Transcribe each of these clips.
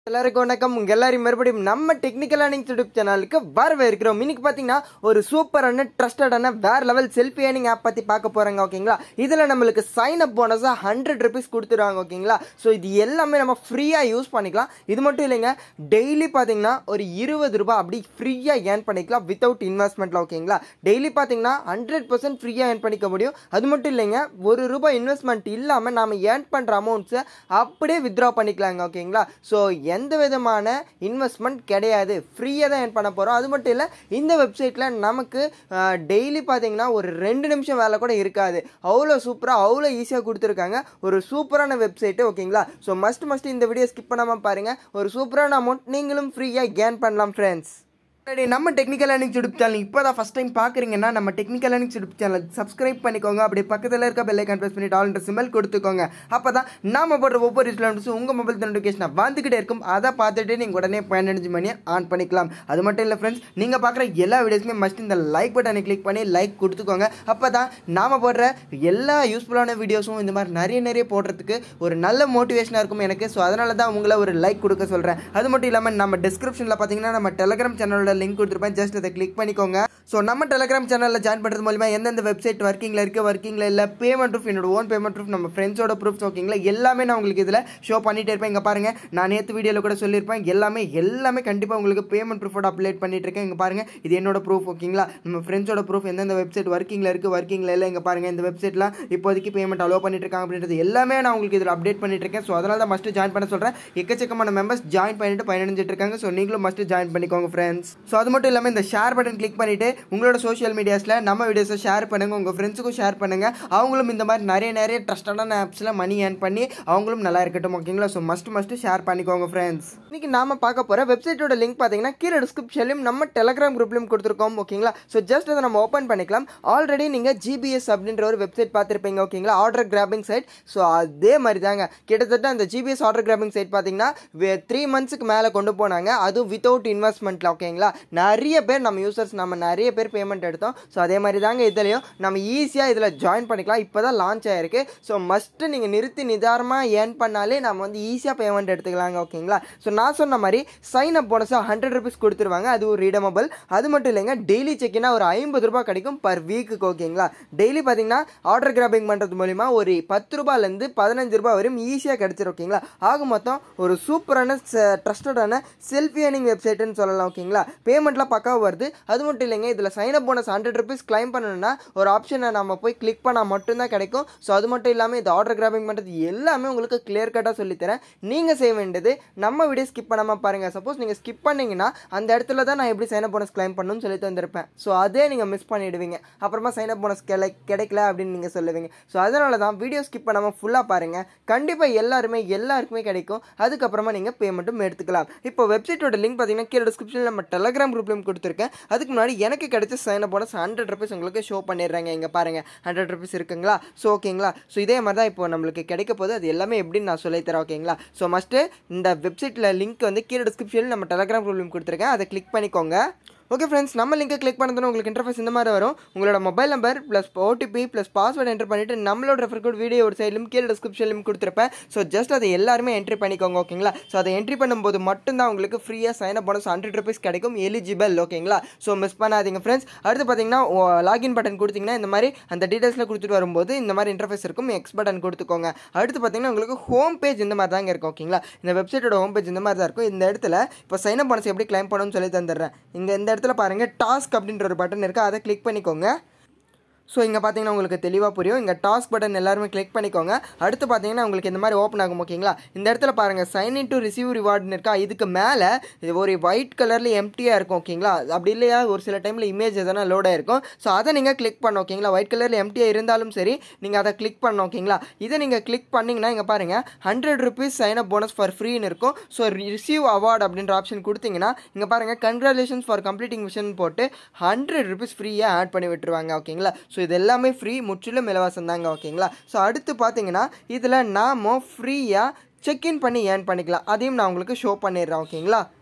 எல்லாருக்கும் வணக்கம் உங்க எல்லாரையும் மறுபடியும் நம்ம டெக்னிக்கல் ஏர்னிங் யூடியூப் சேனலுக்கு வரவேற்கிறோம் இன்னைக்கு பார்த்தீங்கன்னா ஒரு சூப்பரான ட்ரஸ்டடான வேற லெவல் செல்ஃபி ஏர்னிங் ஆப் பற்றி பார்க்க போறாங்க ஓகேங்களா இதில் நம்மளுக்கு சைன் அப் போனஸாக ஹண்ட்ரட் ருபீஸ் கொடுத்துருவாங்க ஓகேங்களா ஸோ இது எல்லாமே நம்ம ஃப்ரீயாக யூஸ் பண்ணிக்கலாம் இது மட்டும் இல்லைங்க டெய்லி பார்த்தீங்கன்னா ஒரு இருபது ரூபாய் அப்படி ஃப்ரீயாக ஏர்ன் பண்ணிக்கலாம் வித்தவுட் இன்வெஸ்ட்மெண்ட்டில் ஓகேங்களா டெய்லி பார்த்தீங்கன்னா ஹண்ட்ரட் பர்சன்ட் ஃப்ரீயாக ஏர்ன் பண்ணிக்க முடியும் அது மட்டும் இல்லைங்க ஒரு ரூபாய் இன்வெஸ்ட்மெண்ட் இல்லாமல் நாம ஏர்ன் பண்ணுற அமௌண்ட்ஸை அப்படியே வித்ட்ரா பண்ணிக்கலாங்க ஓகேங்களா ஸோ எந்த விதமான இன்வெஸ்ட்மெண்ட் கிடையாது ஃப்ரீயாக தான் ஏர்ன் பண்ண போகிறோம் அது மட்டும் இல்லை இந்த வெப்சைட்டில் நமக்கு டெய்லி பார்த்தீங்கன்னா ஒரு ரெண்டு நிமிஷம் வேலை கூட இருக்காது அவ்வளோ சூப்பராக அவ்வளோ ஈஸியாக கொடுத்துருக்காங்க ஒரு சூப்பரான வெப்சைட்டு ஓகேங்களா ஸோ மஸ்ட் மஸ்ட் இந்த வீடியோ ஸ்கிப் பண்ணாமல் பாருங்கள் ஒரு சூப்பரான அமௌண்ட் நீங்களும் ஃப்ரீயாக கேன் பண்ணலாம் ஃப்ரெண்ட்ஸ் சரி நம்ம டெக்னிக்கல் லேர்னிங் யூடியூப் சேனல் இப்போ தான் ஃபஸ்ட் டைம் பார்க்குறீங்கன்னா நம்ம technical learning YouTube channel subscribe பண்ணிக்கோங்க அப்படி பக்கத்தில் இருக்க பெல் ஐக்கான் ப்ரெஸ் பண்ணிட்டு ஆல் சிம்பிள் கொடுத்துக்கோங்க அப்போ தான் நாம போடுற ஒவ்வொரு ஸ்டூடெண்ட்ஸும் உங்கள் மொபைல் நோட்டிஃபிகேஷன் வந்துக்கிட்டே இருக்கும் அதை பார்த்துட்டு நீங்கள் உடனே பதினஞ்சு மணி ஆன் பண்ணிக்கலாம் அது மட்டும் இல்லை ஃப்ரெண்ட்ஸ் நீங்கள் பார்க்குற எல்லா வீடியோஸுமே மஸ்ட் இந்த லைக் பட்டனை கிளிக் பண்ணி லைக் கொடுத்துக்கோங்க அப்போ தான் நாம போடுற எல்லா யூஸ்ஃபுல்லான வீடியோஸும் இந்த மாதிரி நிறைய நிறைய போடுறதுக்கு ஒரு நல்ல மோட்டிவேஷனாக இருக்கும் எனக்கு ஸோ அதனால தான் உங்களை ஒரு லைக் கொடுக்க சொல்கிறேன் அது மட்டும் இல்லாமல் நம்ம டிஸ்கிரிப்ஷனில் பார்த்தீங்கன்னா நம்ம டெலிகிராம் சேனலோட லிங்க் கொடுத்துருப்பேன் ஜஸ்ட் அதை கிளிக் பண்ணிக்கோங்க ஸோ நம்ம டெலிகிராம் சேனலில் ஜாயின் பண்ணுறது மூலிமா எந்தெந்த வெப்சைட் ஒர்க்கிங்கில் இருக்குது ஒர்க்கிங்கில் இல்லை பேமெண்ட் ப்ரூஃப் என்னோட ஓன் பேமெண்ட் ப்ரூஃப் நம்ம ஃப்ரெண்ட்ஸோட ப்ரூஃப்ஸ் ஓகேங்களா எல்லாமே நான் உங்களுக்கு இதில் ஷோ பண்ணிட்டே இருப்பேன் இங்கே பாருங்கள் நான் நேற்று வீடியோவில் கூட சொல்லியிருப்பேன் எல்லாமே எல்லாமே கண்டிப்பாக உங்களுக்கு பேமெண்ட் ப்ரூஃபோட அப்டேட் பண்ணிட்டு இருக்கேன் இங்கே பாருங்கள் இது என்னோட ப்ரூஃப் ஓகேங்களா நம்ம ஃப்ரெண்ட்ஸோட ப்ரூஃப் எந்தெந்த வெப்சைட் ஒர்க்கிங்கில் இருக்குது ஒர்க்கிங்கில் இல்லை இங்கே பாருங்கள் இந்த வெப்சைட்லாம் இப்போதைக்கு பேமெண்ட் அலோவ் பண்ணிட்டு இருக்காங்க அப்படின்றது எல்லாமே நான் உங்களுக்கு இதில் அப்டேட் பண்ணிட்டு இருக்கேன் ஸோ அதனால தான் மஸ்ட்டு ஜாயின் பண்ண சொல்கிறேன் எக்கச்சக்கமான மெம்பர்ஸ் ஜாயின் பண்ணிட்டு பயனடைஞ்சிட்டு இருக்காங்க ஸோ நீங்களும் மஸ்ட்டு ஜாயின் பண்ணிக்கோங்க ஃப்ரெண்ட்ஸ் ஸோ அது மட்டும் இல்லாமல் இந்த ஷேர் பட்டன் கிளிக் பண்ணிவிட்டு உங்களோட சோஷியல் மீடியாஸில் நம்ம வீடியோஸை ஷேர் பண்ணுங்கள் உங்கள் ஃப்ரெண்ட்ஸுக்கும் ஷேர் பண்ணுங்கள் அவங்களும் இந்த மாதிரி நிறைய நிறைய ட்ரஸ்டடான ஆப்ஸில் மணி ஏர்ன் பண்ணி அவங்களும் நல்லா இருக்கட்டும் ஓகேங்களா ஸோ மஸ்ட் மஸ்ட்டு ஷேர் பண்ணிக்கோங்க ஃப்ரெண்ட்ஸ் இன்னைக்கு நாம பார்க்க போகிற வெப்சைட்டோட லிங்க் பார்த்தீங்கன்னா கீழே டிஸ்கிரிப்ஷன்லையும் நம்ம டெலகிராம் குரூப்லையும் கொடுத்துருக்கோம் ஓகேங்களா ஸோ ஜஸ்ட் அதை நம்ம ஓப்பன் பண்ணிக்கலாம் ஆல்ரெடி நீங்கள் ஜிபிஎஸ் அப்படின்ற ஒரு வெப்சைட் பார்த்துருப்பீங்க ஓகேங்களா ஆர்டர் கிராபிங் சைட் ஸோ அதே மாதிரி தாங்க கிட்டத்தட்ட அந்த ஜிபிஎஸ் ஆர்டர் கிராபிங் சைட் பார்த்தீங்கன்னா த்ரீ மந்த்ஸ்க்கு மேலே கொண்டு போனாங்க அதுவும் வித்தவுட் இன்வெஸ்ட்மெண்ட்டில் ஓகேங்களா நிறைய பேர் நம்ம யூசர்ஸ் நம்ம நிறைய பேர் பேமெண்ட் எடுத்தோம் ஸோ அதே மாதிரி தாங்க இதுலையும் நம்ம ஈஸியாக இதில் ஜாயின் பண்ணிக்கலாம் இப்போ தான் லான்ச் ஆயிருக்கு ஸோ மஸ்ட்டு நீங்கள் நிறுத்தி நிதானமாக ஏர்ன் பண்ணாலே நம்ம வந்து ஈஸியாக பேமெண்ட் எடுத்துக்கலாங்க ஓகேங்களா ஸோ நான் சொன்ன மாதிரி சைன் அப் போனஸாக ஹண்ட்ரட் ருபீஸ் கொடுத்துருவாங்க அது ஒரு ரீடமபிள் அது மட்டும் இல்லைங்க டெய்லி செக்கினா ஒரு ஐம்பது ரூபாய் கிடைக்கும் பர் வீக்குக்கு ஓகேங்களா டெய்லி பார்த்தீங்கன்னா ஆர்டர் கிராபிங் பண்ணுறது மூலிமா ஒரு பத்து ரூபாயிலேருந்து பதினஞ்சு ரூபாய் வரையும் ஈஸியாக கிடச்சிரும் ஓகேங்களா ஆக மொத்தம் ஒரு சூப்பரான ட்ரஸ்டடான செல்ஃபி ஏர்னிங் வெப்சைட்டுன்னு சொல்லலாம் ஓகேங்களா பேமெண்ட்லாம் பக்காவாக வருது அது மட்டும் இல்லைங்க இதில் sign up bonus hundred rupees claim பண்ணணும்னா ஒரு ஆப்ஷனை நம்ம போய் கிளிக் பண்ணால் மட்டும்தான் கிடைக்கும் ஸோ அது மட்டும் இல்லாமல் இது ஆர்டர் கிராபிங் பண்ணுறது எல்லாமே உங்களுக்கு கிளியர் கட்டாக சொல்லித்தரேன் நீங்கள் செய்ய வேண்டியது நம்ம வீடியோ ஸ்கிப் பண்ணாமல் பாருங்கள் சப்போஸ் நீங்கள் ஸ்கிப் பண்ணீங்கன்னா அந்த இடத்துல தான் நான் எப்படி சைன் அப் போனஸ் கிளைம் பண்ணணும்னு சொல்லி தந்திருப்பேன் ஸோ அதே நீங்கள் மிஸ் பண்ணிடுவீங்க அப்புறமா சைன் அப் போனஸ் கிடை கிடைக்கல அப்படின்னு நீங்கள் சொல்லுவீங்க ஸோ அதனால தான் வீடியோ ஸ்கிப் பண்ணாமல் ஃபுல்லாக பாருங்கள் கண்டிப்பாக எல்லாருமே எல்லாருக்குமே கிடைக்கும் அதுக்கப்புறமா நீங்கள் பேமெண்ட்டும் எடுத்துக்கலாம் இப்போ வெப்சைட்டோட லிங்க் பார்த்தீங்கன்னா கீழே டிஸ்கிரிப்ஷனில் நம்ம டெலகிராம் குரூப்லையும் கொடுத்துருக்கேன் அதுக்கு முன்னாடி எனக்கு கிடைச்ச sign up bonus hundred rupees உங்களுக்கு ஷோ பண்ணிடுறாங்க இங்கே பாருங்கள் ஹண்ட்ரட் ருபீஸ் இருக்குங்களா ஸோ ஓகேங்களா ஸோ இதே மாதிரி தான் இப்போ நம்மளுக்கு கிடைக்க போது அது எல்லாமே எப்படின்னு நான் சொல்லித்தரேன் ஓகேங்களா ஸோ மஸ்ட்டு இந்த வெப்சைட்டில் லிங்க் வந்து கீழே டிஸ்கிரிப்ஷனில் நம்ம டெலகிராம் குரூப்லையும் கொடுத்துருக்கேன் அதை கிளிக் பண்ணிக்கோங்க ஓகே ஃப்ரெண்ட்ஸ் நம்ம லிங்கை கிளிக் பண்ணதுன்னு உங்களுக்கு இன்டர்ஃபேஸ் இந்த மாதிரி வரும் உங்களோட mobile number plus OTP plus password enter பண்ணிவிட்டு நம்மளோட ரெஃபர் கோட் வீடியோ ஒரு சைட்லையும் கீழே டிஸ்கிரிப்ஷன்லையும் கொடுத்துருப்பேன் ஸோ ஜஸ்ட் அதை எல்லாருமே என்ட்ரி பண்ணிக்கோங்க ஓகேங்களா ஸோ அதை என்ட்ரி பண்ணும்போது மட்டும்தான் உங்களுக்கு ஃப்ரீயாக sign up bonus hundred rupees கிடைக்கும் எலிஜிபிள் ஓகேங்களா ஸோ மிஸ் பண்ணாதீங்க ஃப்ரெண்ட்ஸ் அடுத்து பார்த்தீங்கன்னா லாகின் பட்டன் கொடுத்தீங்கன்னா இந்த மாதிரி அந்த டீட்டெயில்ஸில் கொடுத்துட்டு வரும்போது இந்த மாதிரி இன்டர்ஃபேஸ் இருக்கும் எக்ஸ் பட்டன் கொடுத்துக்கோங்க அடுத்து பார்த்தீங்கன்னா உங்களுக்கு ஹோம் பேஜ் இந்த மாதிரி தாங்க இருக்கும் ஓகேங்களா இந்த வெப்சைட்டோட ஹோம் பேஜ் இந்த மாதிரி தான் இருக்கும் இந்த இடத்துல இப்போ சைன் அப் போனஸ் எப்படி கிளைம் பண்ணணும்னு சொல்லி தந்துடுறேன் இங்கே இந்த இடத்துல பாருங்கள் டாஸ்க் அப்படின்ற ஒரு பட்டன் இருக்குது அதை கிளிக் பண்ணிக்கோங்க ஸோ இங்கே பார்த்தீங்கன்னா உங்களுக்கு தெளிவாக புரியும் இங்கே டாஸ்க் பட்டன் எல்லாருமே கிளிக் பண்ணிக்கோங்க அடுத்து பார்த்தீங்கன்னா உங்களுக்கு இந்த மாதிரி ஓப்பன் ஆகும் ஓகேங்களா இந்த இடத்துல பாருங்கள் சைன் இன் டு ரிசீவ் ரிவார்டுன்னு இருக்கா இதுக்கு மேலே இது ஒரு ஒயிட் கலரில் எம்டியாக இருக்கும் ஓகேங்களா அப்படி இல்லையா ஒரு சில டைமில் இமேஜ் எதனா லோட் ஆயிருக்கும் ஸோ அதை நீங்கள் கிளிக் பண்ண ஓகேங்களா ஒயிட் கலரில் எம்டியாக இருந்தாலும் சரி நீங்கள் அதை கிளிக் பண்ண ஓகேங்களா இதை நீங்கள் கிளிக் பண்ணிங்கன்னா இங்கே பாருங்கள் hundred rupees sign up bonus for ஃப்ரீன்னு இருக்கும் ஸோ ரிசீவ் அவார்ட் அப்படின்ற ஆப்ஷன் கொடுத்தீங்கன்னா இங்கே பாருங்கள் கங்க்ராச்சுலேஷன்ஸ் ஃபார் கம்ப்ளீட்டிங் மிஷன் போட்டு ஹண்ட்ரட் ருபீஸ் ஃப்ரீயாக ஆட் பண்ணி விட்டுருவாங்க ஓகேங்களா ஸோ இது எல்லாமே ஃப்ரீ முற்றிலும் இலவசம் தாங்க ஓகேங்களா ஸோ அடுத்து பார்த்தீங்கன்னா இதில் நாம ஃப்ரீயாக செக்இன் பண்ணி ஏர்ன் பண்ணிக்கலாம் அதையும் நான் உங்களுக்கு ஷோ பண்ணிடுறேன் ஓகேங்களா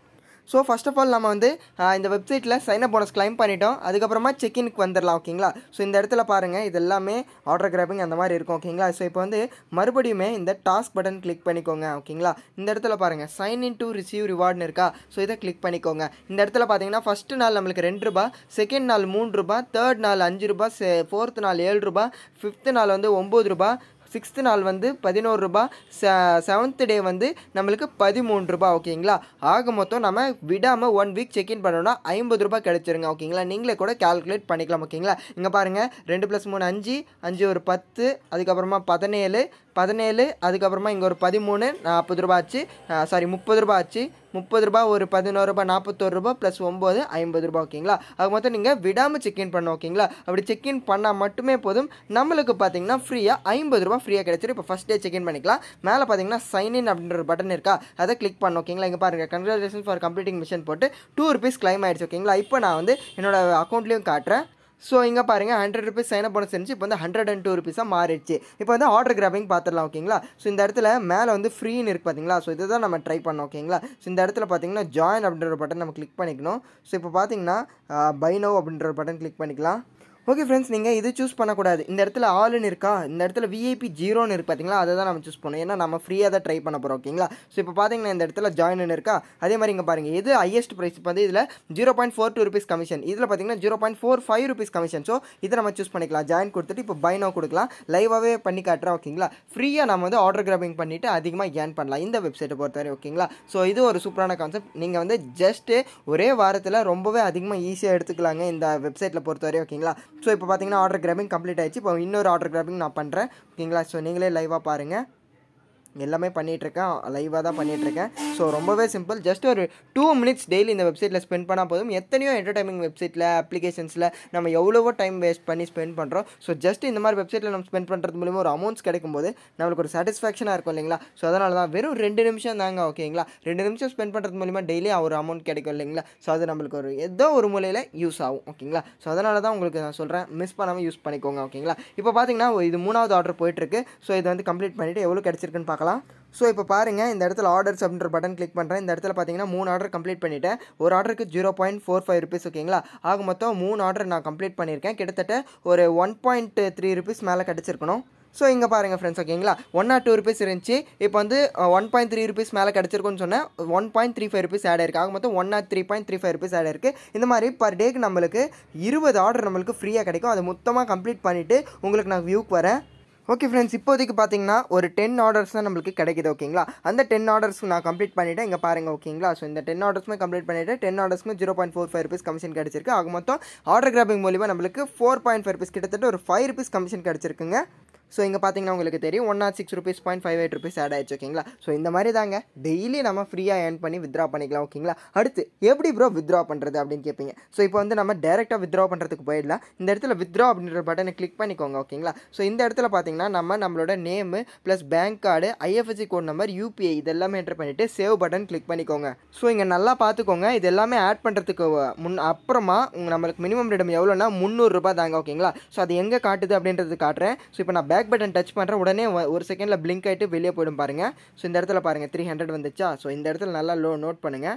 ஸோ ஃபர்ஸ்ட் ஆஃப் ஆல் நம்ம வந்து ஆஹ், இந்த வெப்சைட்டில் சைன் அப் போனஸ் கிளைம் பண்ணிட்டோம் அதுக்கப்புறமா செக்இனுக்கு வந்துடலாம் ஓகேங்களா ஸோ இந்த இடத்துல பாருங்கள் இது எல்லாமே ஆர்டர் கிராபிங் அந்த மாதிரி இருக்கும் ஓகேங்களா ஸோ இப்போ வந்து மறுபடியுமே இந்த டாஸ்க் பட்டன் கிளிக் பண்ணிக்கோங்க ஓகேங்களா இந்த இடத்துல பாருங்கள் சைன் இன் டு ரிசீவ் ரிவார்ட்னு இருக்கா ஸோ இதை கிளிக் பண்ணிக்கோங்க இந்த இடத்துல பார்த்தீங்கன்னா ஃபஸ்ட்டு நாள் நம்மளுக்கு ரெண்டு ரூபா செகண்ட் நாள் மூணு ரூபா தேர்ட் நாள் அஞ்சு ரூபா ஃபோர்த் நாள் ஏழு ரூபா ஃபிஃப்த்து நாள் வந்து ஒம்பது ரூபா சிக்ஸ்த்து நாள் வந்து பதினோரு ரூபா செவன்த் டே வந்து நம்மளுக்கு பதிமூணு ரூபா ஓகேங்களா ஆக மொத்தம் நம்ம விடாமல் ஒன் வீக் செக்இன் பண்ணோம்னா ஐம்பது ரூபாய் கிடச்சிருங்க ஓகேங்களா நீங்களே கூட கால்குலேட் பண்ணிக்கலாம் ஓகேங்களா இங்கே பாருங்கள் ரெண்டு ப்ளஸ் மூணு அஞ்சு அஞ்சு ஒரு பத்து அதுக்கப்புறமா பதினேழு பதினேழு அதுக்கப்புறமா இங்கே ஒரு பதிமூணு நாற்பது ரூபா ஆச்சு சாரி முப்பது ரூபா ஆச்சு முப்பது ரூபா ஒரு பதினோரு ரூபாய் நாற்பத்தோரு ரூபாய் ப்ளஸ் ஒம்பது ஐம்பது ரூபாய் ஓகேங்களா அது மொத்தம் நீங்கள் விடாமல் செக்இன் பண்ணணும் ஓகேங்களா அப்படி செக்இன் பண்ணால் மட்டுமே போதும் நம்மளுக்கு பார்த்தீங்கன்னா ஃப்ரீயாக ஐம்பது ரூபாய் ஃப்ரீயாக கிடைச்சிரும் இப்போ ஃபஸ்ட் டே செக்இன் பண்ணிக்கலாம் மேலே பார்த்தீங்கன்னா சைன் இன் அப்படின்ற ஒரு பட்டன் இருக்கா அதை கிளிக் பண்ணணும் ஓகேங்களா இங்கே பாருங்கள் கங்க்ராச்சுலேஷன் ஃபார் கம்ப்ளீட்டிங் மிஷன் போட்டு டூ ருபீஸ் கிளைம் ஆயிடுச்சு ஓகேங்களா இப்போ நான் வந்து என்னோட அக்கௌண்ட்லேயும் காட்டுறேன் ஸோ இங்கே பாருங்கள் ஹண்ட்ரட் ருபீஸ் சைன் அப் பண்ண செஞ்சு இப்போ வந்து ஹண்ட்ரட் அண்ட் டூ ருபீஸாக மாறிடுச்சு இப்போ வந்து ஆர்டர் கிராபிங் பார்த்துடலாம் ஓகேங்களா ஸோ இந்த இடத்துல மேலே வந்து ஃப்ரீன்னு இருக்குது பார்த்தீங்களா ஸோ இதை தான் நம்ம ட்ரை பண்ணோம் ஓகேங்களா ஸோ இந்த இடத்துல பார்த்தீங்கன்னா ஜாயின் அப்படின்ற ஒரு பட்டன் நம்ம கிளிக் பண்ணிக்கணும் ஸோ இப்போ பார்த்தீங்கன்னா பை நோ அப்படின்ற ஒரு பட்டன் கிளிக் பண்ணிக்கலாம் ஓகே ஃப்ரெண்ட்ஸ் நீங்கள் இது சூஸ் பண்ணக்கூடாது இந்த இடத்துல ஆளுன்னு இருக்கா இந்த இடத்துல விஐபி ஜீரோன்னு இருக்கு பார்த்தீங்களா அதை தான் நம்ம சூஸ் பண்ணோம் ஏன்னா நம்ம ஃப்ரீயாக தான் ட்ரை பண்ண போகிறோம் ஓகேங்களா ஸோ இப்போ பார்த்தீங்கன்னா இந்த இடத்துல ஜாயின் இருக்கா அதே மாதிரி இங்கே பாருங்கள் எது ஹையஸ்ட் ப்ரைஸ் இப்போ வந்து இதில் zero point four two rupees commission இதில் பார்த்தீங்கன்னா zero point four five rupees commission so இதை நம்ம சூஸ் பண்ணிக்கலாம் ஜாயின் கொடுத்துட்டு இப்போ பை நோ கொடுக்கலாம் லைவாகவே பண்ணி காட்டுறோம் ஓகேங்களா ஃப்ரீயாக நம்ம வந்து ஆர்டர் கிராபிங் பண்ணிவிட்டு அதிகமாக ஏர்ன் பண்ணலாம் இந்த வெப்சைட்டை பொறுத்தவரை ஓகேங்களா ஸோ இது ஒரு சூப்பரான கான்செப்ட் நீங்கள் வந்து ஜஸ்ட்டு ஒரே வாரத்தில் ரொம்பவே அதிகமாக ஈஸியாக எடுத்துக்கலாங்க இந்த வெப்சைட்டில் பொறுத்தவரை ஓகேங்களா ஸோ இப்போ பார்த்தீங்கன்னா ஆர்டர் கிராபிங் கம்ப்ளீட் ஆயிடுச்சு இப்போ இன்னொரு ஆர்டர் கிராபிங் நான் பண்ணுறேன் ஓகேங்களா ஸோ நீங்களே லைவாக பாருங்கள் எல்லாமே பண்ணிகிட்ருக்கேன் லைவாக தான் பண்ணிகிட்ருக்கேன் ஸோ ரொம்பவே சிம்பிள் ஜஸ்ட் ஒரு டூ மினிட்ஸ் டெய்லி இந்த வெப்சைட்டில் ஸ்பெண்ட் பண்ணால் போதும் எத்தனையோ என்டர்டைமிங் வெப்சைட்டில் அப்ளிகேஷன்ஸில் நம்ம எவ்வளவோ டைம் வேஸ்ட் பண்ணி ஸ்பெண்ட் பண்ணுறோம் ஸோ ஜஸ்ட் இந்த மாதிரி வெப்சைட்டில் நம்ம ஸ்பெண்ட் பண்ணுறது மூலிமா ஒரு அமௌண்ட்ஸ் கிடைக்கும்போது நம்மளுக்கு ஒரு சாட்டிஸ்ஃபேக்ஷனாக இருக்கும் இல்லைங்களா ஸோ அதனால தான் வெறும் ரெண்டு நிமிஷம் தாங்க ஓகேங்களா ரெண்டு நிமிஷம் ஸ்பெண்ட் பண்ணுறது மூலிமா டெய்லி ஒரு அமௌண்ட் கிடைக்கும் இல்லைங்களா ஸோ அது நம்மளுக்கு ஒரு ஏதோ ஒரு மூலையில் யூஸ் ஆகும் ஓகேங்களா ஸோ அதனால தான் உங்களுக்கு நான் சொல்கிறேன் மிஸ் பண்ணாமல் யூஸ் பண்ணிக்கோங்க ஓகேங்களா இப்போ பார்த்தீங்கன்னா இது மூணாவது ஆர்டர் போயிட்டுருக்கு ஸோ இதை வந்து கம்ப்ளீட் பண்ணிவிட்டு எவ்வளோ கிடச்சிருக்குன்னு பார்க்கலாம் ஸோ இப்போ பாருங்கள் இந்த இடத்துல ஆர்டர்ஸ் அப்படின்ற பட்டன் கிளிக் பண்ணுறேன் இந்த இடத்துல பார்த்தீங்கன்னா மூணு ஆர்டர் கம்ப்ளீட் பண்ணிட்டேன் ஒரு ஆர்டருக்கு zero point four five rupees ஓகேங்களா ஆக மொத்தம் மூணு ஆர்டர் நான் கம்ப்ளீட் பண்ணியிருக்கேன் கிட்டத்தட்ட ஒரு ஒன் பாயிண்ட் த்ரீ ருபீஸ் மேலே கிடச்சிருக்கணும் ஸோ இங்கே பாருங்கள் ஃப்ரெண்ட்ஸ் ஓகேங்களா ஒன் ஆர் டூ ருபீஸ் இருந்துச்சு இப்போ வந்து ஒன் பாயிண்ட் த்ரீ ருபீஸ் மேலே கிடச்சிருக்குன்னு சொன்னேன் one point three five rupees add ஆயிருக்கு ஆக மொத்தம் one or three point three five rupees add ஆயிருக்கு இந்த மாதிரி பர் டேக்கு நம்மளுக்கு இருபது ஆர்டர் நம்மளுக்கு ஃப்ரீயாக கிடைக்கும் அதை மொத்தமாக கம்ப்ளீட் பண்ணிவிட்டு உங்களுக்கு நான் வியூக்கு வரேன் ஓகே ஃப்ரெண்ட்ஸ் இப்போதைக்கு பார்த்தீங்கன்னா ஒரு டென் ஆர்டர்ஸ் தான் நம்மளுக்கு கிடைக்குது ஓகேங்களா அந்த டென் ஆர்டர்ஸ் நான் கம்ப்ளீட் பண்ணிவிட்டேன் இங்கே பாருங்கள் ஓகேங்களா ஸோ இந்த டென் ஆர்டர்ஸுமே கம்ப்ளீட் பண்ணிவிட்டு டென் ஆர்டர்ஸ்க்கு zero point four five rupees commission கிடச்சிருக்கு ஆக மொத்தம் ஆர்டர் கிராபிங் மூலிமா நம்மளுக்கு ஃபோர் பாயிண்ட் ஃபைவ் ருபீஸ் கிட்டத்தட்ட ஒரு ஃபைவ் ருபீஸ் கமிஷன் கிடச்சிருக்குங்க ஸோ இங்கே பார்த்தீங்கன்னா உங்களுக்கு தெரியும் one nought six rupees point five eight rupees add ஆயிடுச்சு ஓகேங்களா ஸோ இந்த மாதிரி தாங்க டெய்லி நம்ம ஃப்ரீயாக ஏர்ன் பண்ணி வித்ரா பண்ணிக்கலாம் ஓகேங்களா அடுத்து எப்படி ப்ரோ வித்ரா பண்ணுறது அப்படின்னு கேட்பீங்க ஸோ இப்போ வந்து நம்ம டேரெக்டாக வித்ரா பண்ணுறதுக்கு போயிடலாம் இந்த இடத்துல வித்ரா அப்படின்ற பட்டனை கிளிக் பண்ணிக்கோங்க ஓகேங்களா ஸோ இந்த இடத்துல பார்த்தீங்கன்னா நம்ம நம்மளோட name plus bank card IFSC code number UPI இது எல்லாமே என்டர் பண்ணிவிட்டு சேவ் பட்டன் கிளிக் பண்ணிக்கோங்க ஸோ இங்கே நல்லா பார்த்துக்கோங்க இது எல்லாமே ஆட் பண்ணுறதுக்கு முன் அப்புறமா உங்க நம்மளுக்கு மினிமம் ரிடம் எவ்வளோனா முந்நூறுரூபா தாங்க ஓகேங்களா ஸோ அது எங்கே காட்டுது அப்படின்றது காட்டுறேன் ஸோ இப்போ நான் பேக் பட்டன் டச் பண்ணுறேன் உடனே ஒ- ஒரு செகண்டில் பிளிங்க் ஆகிட்டு வெளியே போயிடும் பாருங்கள் ஸோ இந்த இடத்துல பாருங்கள் த்ரீ ஹண்ட்ரட் வந்துச்சா ஸோ இந்த இடத்துல நல்லா லோ நோட் பண்ணுங்கள்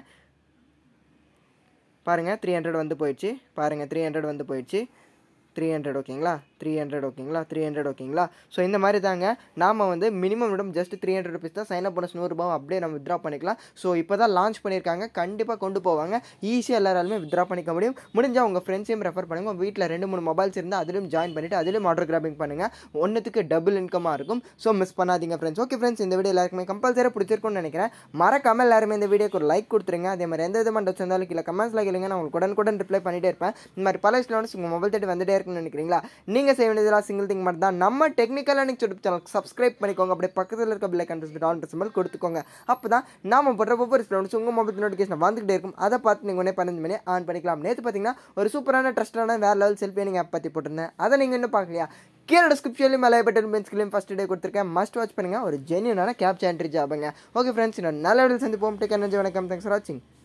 பாருங்கள் த்ரீ ஹண்ட்ரட் வந்து போயிடுச்சு பாருங்கள் த்ரீ ஹண்ட்ரட் வந்து போயிடுச்சு த்ரீ ஹண்ட்ரட் ஓகேங்களா த்ரீ ஹண்ட்ரட் ஓகேங்களா த்ரீ ஹண்ட்ரட் ஓகேங்களா ஸோ இந்த மாதிரி தாங்க நாம் வந்து மினிமம் விடம் ஜஸ்ட் த்ரீ ஹண்ட்ரட் ருபீஸ் தான் சைன் அப் பண்ண நூறுரூபா அப்படியே நம்ம வித்ரா பண்ணிக்கலாம் ஸோ இப்போ தான் லான்ச் பண்ணியிருக்காங்க கண்டிப்பாக கொண்டு போவாங்க ஈஸியாக எல்லாராலுமே வித்ரா பண்ணிக்க முடியும் முடிஞ்சால் உங்கள் ஃப்ரெண்ட்ஸையும் ரெஃபர் பண்ணுங்க உங்கள் வீட்டில் ரெண்டு மூணு மொபைல்ஸ் இருந்தால் அதிலும் ஜாயின் பண்ணிவிட்டு அதிலும் ஆர்டர் கிராபிங் பண்ணுங்கள் ஒன்றுத்துக்கு டபுள் இன்கமாக இருக்கும் ஸோ மிஸ் பண்ணாதீங்க ஃப்ரெண்ட்ஸ் ஓகே ஃப்ரெண்ட்ஸ் இந்த வீடியோ எல்லாருக்குமே கம்பல்சரி பிடிச்சிருக்கும்னு நினைக்கிறேன் மறக்காம எல்லாருமே இந்த வீடியோக்கு ஒரு லைக் கொடுத்துருங்க அதே மாதிரி எந்த விதமான டவுட்ஸ் இருந்தாலும் கீழே கமெண்ட்ஸில் கேளுங்க நான் உங்களுக்கு உடனுக்குடன் ரிப்ளை பண்ணிட்டே இருப்பேன் இந்த மாதிரி பல ஸ்டூடெண்ட்ஸ் உங்கள் மொபைல் தேடி வந்துட்டே இருக்குன்னு நினைக்கிறீங்களா நீங்கள் செய்ய வேண்டியதெல்லாம் சிங்கிள் திங் மட்டும் தான் நம்ம technical Anik YouTube channel subscribe பண்ணிக்கோங்க அப்படியே பக்கத்தில் இருக்க பில்லை கண்ட்ரஸ் ஆன் சிம்பிள் கொடுத்துக்கோங்க அப்போ தான் நாம போடுற ஒவ்வொரு ஸ்டூடெண்ட்ஸ் உங்கள் மொபைல் நோட்டிஃபிகேஷன் வந்துகிட்டே இருக்கும் அதை பார்த்து நீங்கள் உடனே பன்னெண்டு மணி ஆன் பண்ணிக்கலாம் நேற்று பார்த்தீங்கன்னா ஒரு சூப்பரான ட்ரஸ்டான வேறு லெவல் செல்ஃபி நீங்கள் ஆப் பற்றி போட்டிருந்தேன் அதை நீங்கள் இன்னும் பார்க்கலையா கீழே டிஸ்கிரிப்ஷன்லையும் மேலே பட்டன் பென்ஸ்கிலையும் ஃபஸ்ட் டே கொடுத்துருக்கேன் மஸ்ட் வாட்ச் பண்ணுங்கள் ஒரு ஜென்யூனான கேப்சா என்ட்ரி ஜாபுங்க ஓகே ஃப்ரெண்ட்ஸ் இன்னும் நல்ல வீடியோ சந்திப்போம் டேக் எனர்ஜி வணக்கம் தேங்க்ஸ் ஃபார் வாட்சிங்